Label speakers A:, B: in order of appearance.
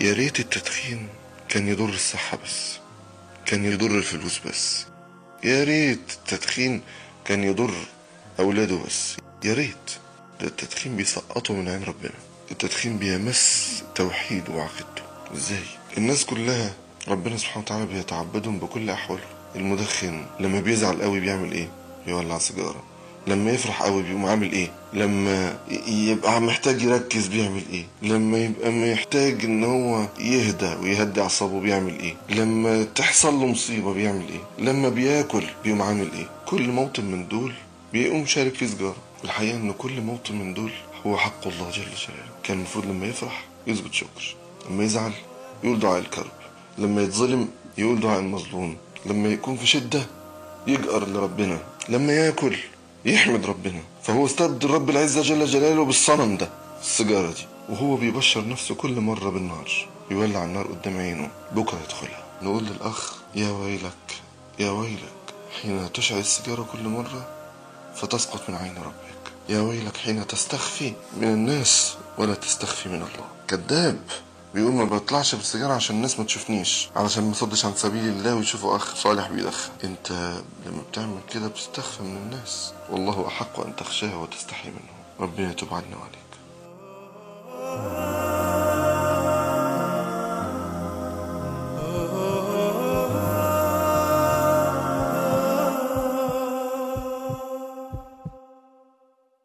A: يا ريت التدخين كان يضر الصحة بس كان يضر الفلوس بس يا ريت التدخين كان يضر أولاده بس يا ريت ده التدخين بيسقطه من عين ربنا التدخين بيمس توحيده وعقيدته ازاي الناس كلها ربنا سبحانه وتعالى بيتعبدهم بكل أحوالهم المدخن لما بيزعل قوي بيعمل ايه يولع سيجارة لما يفرح قوي بيقوم عامل ايه لما ي- يبقى محتاج يركز بيعمل ايه لما يبقى محتاج ان هو يهدى ويهدي اعصابه بيعمل ايه لما تحصل له مصيبة بيعمل ايه لما بياكل بيقوم عامل ايه كل موطن من دول بيقوم شارك في سجارة والحقيقة ان كل موطن من دول هو حق الله جل جلاله كان المفروض لما يفرح يثبت شكر لما يزعل يقول دعاء الكرب لما يتظلم يقول دعاء المظلوم لما يكون في شدة يجأر لربنا لما ياكل يحمد ربنا فهو استبدل رب العزة جل جلاله بالصنم ده السيجارة دي وهو بيبشر نفسه كل مرة بالنار يولع النار قدام عينه بكرة يدخلها نقول للأخ يا ويلك يا ويلك حين تشعل السيجارة كل مرة فتسقط من عين ربك يا ويلك حين تستخفي من الناس ولا تستخفي من الله كذاب بيقول ما بطلعش بالسيجارة عشان الناس ما تشوفنيش علشان ما صدش عن سبيل الله ويشوفوا أخ صالح بيدخن أنت لما بتعمل كده بتستخفى من الناس والله أحق أن تخشاه وتستحي منه ربنا يتوب عنا وعليك